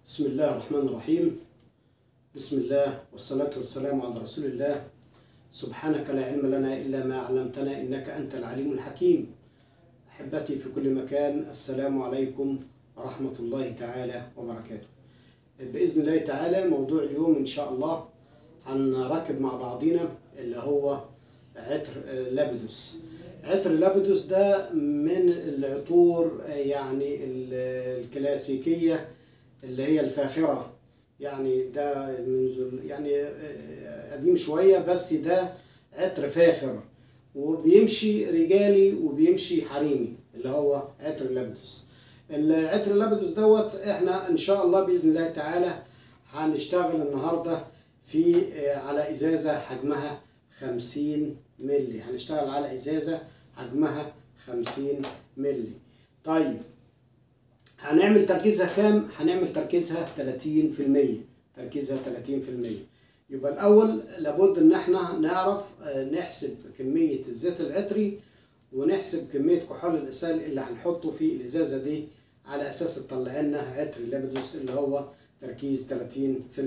بسم الله الرحمن الرحيم بسم الله والصلاة والسلام على رسول الله سبحانك لا علم لنا إلا ما علمتنا إنك أنت العليم الحكيم أحبتي في كل مكان السلام عليكم ورحمة الله تعالى وبركاته بإذن الله تعالى موضوع اليوم إن شاء الله هنركب مع بعضينا اللي هو عطر لابدوس عطر لابدوس ده من العطور يعني الكلاسيكية اللي هي الفاخرة يعني ده منذ يعني قديم شوية بس ده عطر فاخر وبيمشي رجالي وبيمشي حريمي اللي هو عطر لابدوس العطر لابدوس دوت احنا ان شاء الله باذن الله تعالى هنشتغل النهارده في على ازازه حجمها 50 مللي هنشتغل على ازازه حجمها 50 مللي طيب هنعمل تركيزها كام؟ هنعمل تركيزها 30% تركيزها 30% يبقى الأول لابد إن احنا نعرف نحسب كمية الزيت العطري ونحسب كمية كحول الإسهال اللي هنحطه في الإزازة دي على أساس تطلع لنا عطر اللابدوس اللي هو تركيز 30%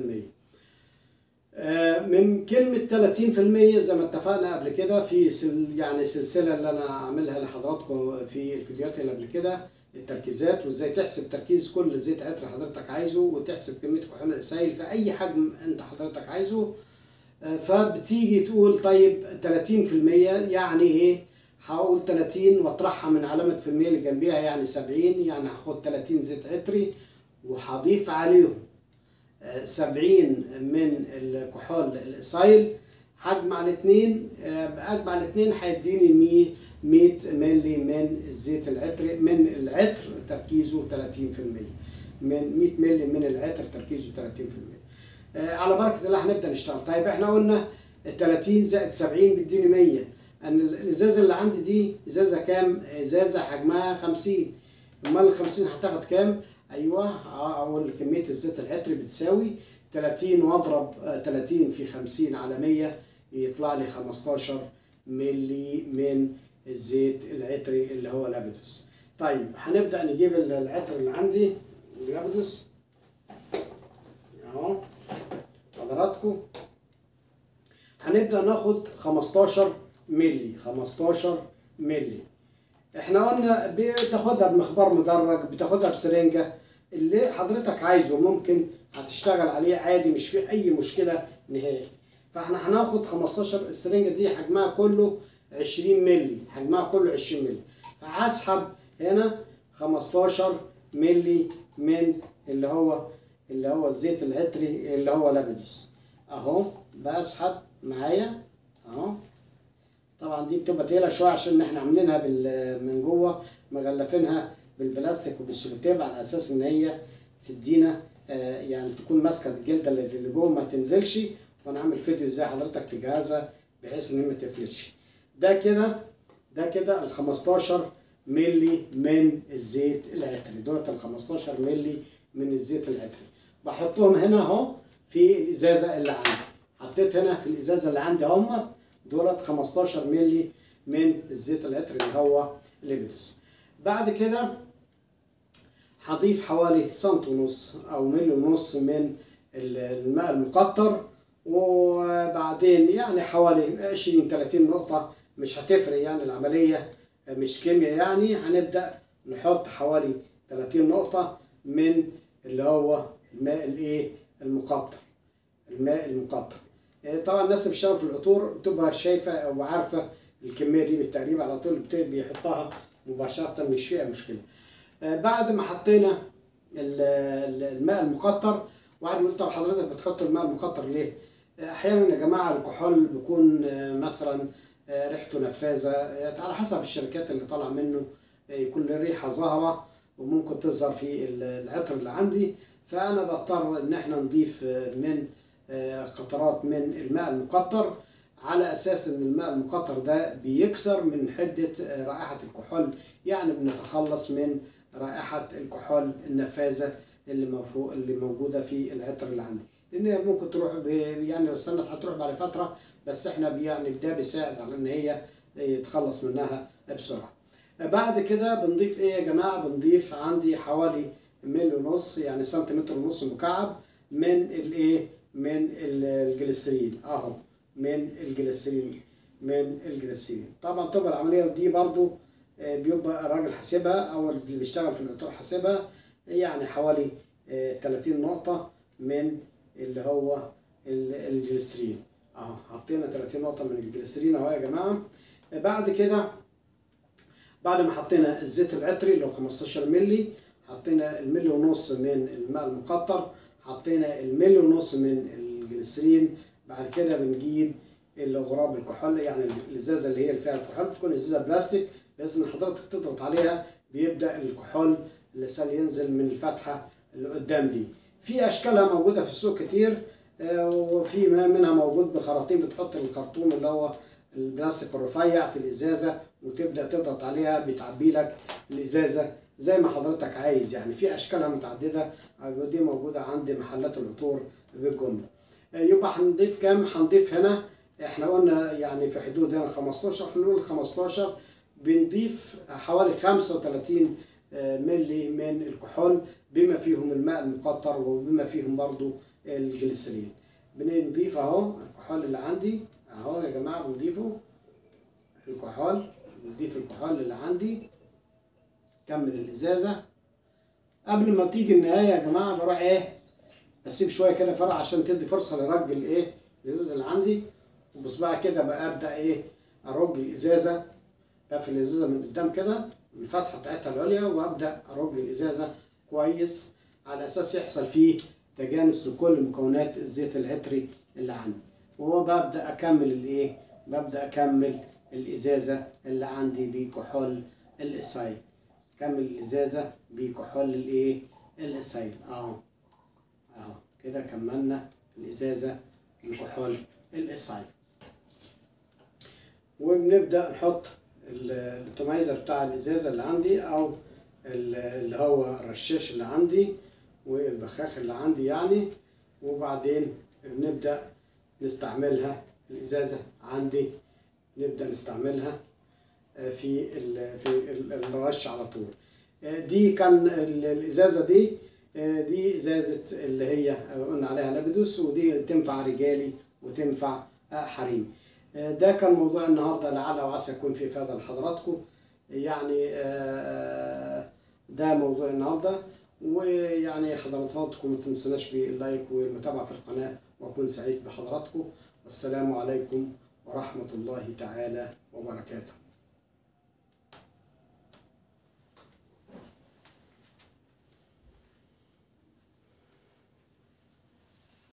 من كلمة 30% زي ما اتفقنا قبل كده في سل يعني سلسلة اللي أنا عاملها لحضراتكم في الفيديوهات اللي قبل كده التركيزات وازاي تحسب تركيز كل زيت عطر حضرتك عايزه وتحسب كميه كحول الاسائل في اي حجم انت حضرتك عايزه فبتيجي تقول طيب 30% يعني ايه هقول 30 واطرحها من علامة في المية اللي جنبيها يعني 70 يعني هاخد 30 زيت عطري وهضيف عليهم 70 من الكحول الاسايل هجمع الاثنين اجمع الاثنين هيديني 100 مللي من الزيت العطري من العطر تركيزه 30% من 100 مللي من العطر تركيزه 30% على بركه الله هنبدا نشتغل طيب احنا قلنا 30 زائد 70 بيديني 100 ان الازازه اللي عندي دي ازازه كام ازازه حجمها 50 امال ال 50 هتاخد كام ايوه اقول كميه الزيت العطري بتساوي 30 واضرب 30 في 50 على 100 يطلع لي 15 ملي من الزيت العطري اللي هو لابدوس طيب هنبدا نجيب العطر اللي عندي لابدوس اهو حضراتكم هنبدا ناخد 15 ملي 15 ملي احنا قلنا بتاخدها بمخبار مدرج بتاخدها بسرنجه اللي حضرتك عايزه ممكن هتشتغل عليه عادي مش فيه اي مشكله نهائي فاحنا هناخد 15 السرنجه دي حجمها كله 20 مللي حجمها كله 20 مللي فهسحب هنا 15 مللي من اللي هو اللي هو الزيت العطري اللي هو لابدوس اهو بسحب معايا اهو طبعا دي بتبقى تقيله شويه عشان احنا عاملينها من جوه مغلفينها بالبلاستيك وبالسلوتيب على اساس ان هي تدينا آه يعني تكون ماسكه الجلده اللي جوه ما تنزلش وانا عامل فيديو ازاي حضرتك تجهزها بحيث ان هي ما تفلتش ده كده ده كده ال 15 ملي من الزيت العطري دولت ال 15 ملي من الزيت العطري بحطهم هنا اهو في الازازه اللي عندي حطيت هنا في الازازه اللي عندي اهمت دولت 15 ملي من الزيت العطري اللي هو ليبيدوس بعد كده هضيف حوالي سنت ونص او ملي ونص من الماء المقطر وبعدين يعني حوالي 20 30 نقطة مش هتفرق يعني العملية مش كيمياء يعني هنبدأ نحط حوالي 30 نقطة من اللي هو الماء الايه المقطر الماء المقطر طبعا الناس اللي بتشتغل في العطور بتبقى شايفة وعارفة الكمية دي بالتقريب على طول بيحطها مباشرة مش فيها مشكلة بعد ما حطينا الماء المقطر واحد يقول طب حضرتك بتحط الماء المقطر ليه؟ احيانا يا جماعه الكحول بيكون مثلا ريحته نفاذه على حسب الشركات اللي طالع منه يكون له ريحه ظاهره وممكن تظهر في العطر اللي عندي فانا بضطر ان احنا نضيف من قطرات من الماء المقطر على اساس ان الماء المقطر ده بيكسر من حده رائحه الكحول يعني بنتخلص من رائحه الكحول النفاذه اللي مفوق اللي موجوده في العطر اللي عندي لان ممكن تروح يعني لو استنت هتروح بعد فتره بس احنا يعني ده بيساعد على ان هي يتخلص منها بسرعه بعد كده بنضيف ايه يا جماعه بنضيف عندي حوالي ملي ونص يعني سنتيمتر ونص مكعب من الايه من ال- الجليسرين اهو من الجليسرين من الجليسرين طبعا تبقى العمليه دي برضو آه، بيبقى الراجل حاسبها او اللي بيشتغل في العطور حاسبها يعني حوالي آه، 30 نقطه من اللي هو ال- الجليسرين اهو حطينا 30 نقطه من الجليسرين اهو يا جماعه آه، بعد كده بعد ما حطينا الزيت العطري اللي هو 15 مللي حطينا الملي ونص من الماء المقطر حطينا الملي ونص من الجليسرين بعد كده بنجيب الغراب الكحول يعني الازازه اللي هي اللي فيها الكحول تكون ازازه بلاستيك بحيث ان حضرتك تضغط عليها بيبدا الكحول اللسان ينزل من الفتحه اللي قدام دي في اشكالها موجوده في السوق كتير آه، وفي ما منها موجود بخراطيم بتحط الخرطوم اللي هو البلاستيك الرفيع في الازازه وتبدا تضغط عليها بتعبي لك الازازه زي ما حضرتك عايز يعني في اشكالها متعدده آه، دي موجوده عند محلات العطور بالجمله آه، يبقى هنضيف كام هنضيف هنا احنا قلنا يعني في حدود هنا 15 هنقول 15 بنضيف حوالي 35 آه، ملي من الكحول بما فيهم الماء المقطر وبما فيهم برضو الجليسرين بنضيف اهو الكحول اللي عندي اهو يا جماعه بنضيفه الكحول نضيف الكحول اللي عندي كمل الازازه قبل ما تيجي النهايه يا جماعه بروح ايه بسيب شويه كده فرع عشان تدي فرصه لرج الايه الازازه اللي عندي وبصبعي كده بقى ابدا ايه ارج الازازه بقفل الازازه من قدام كده من الفتحه بتاعتها العليا وابدا ارج الازازه كويس على اساس يحصل فيه تجانس لكل مكونات الزيت العطري اللي عندي وببدا اكمل الايه ببدا اكمل الازازه اللي عندي بكحول الاسايل كمل الازازه بكحول الايه الاسايل اهو اهو كده كملنا الازازه بكحول الاسايل وبنبدا نحط ال- التومايزر بتاع الازازه اللي عندي او ال- اللي هو الرشاش اللي عندي والبخاخ اللي عندي يعني وبعدين بنبدا نستعملها الازازه عندي نبدا نستعملها آه، في ال- في ال- الرش على طول آه، دي كان ال- الازازه دي آه، دي ازازه اللي هي آه، قلنا عليها لابدوس ودي تنفع رجالي وتنفع آه، حريمي آه، ده كان موضوع النهارده لعل وعسى يكون في افاده لحضراتكم يعني آه، ده موضوع النهارده ويعني حضراتكم ما تنسوناش باللايك والمتابعه في القناه واكون سعيد بحضراتكم والسلام عليكم ورحمه الله تعالى وبركاته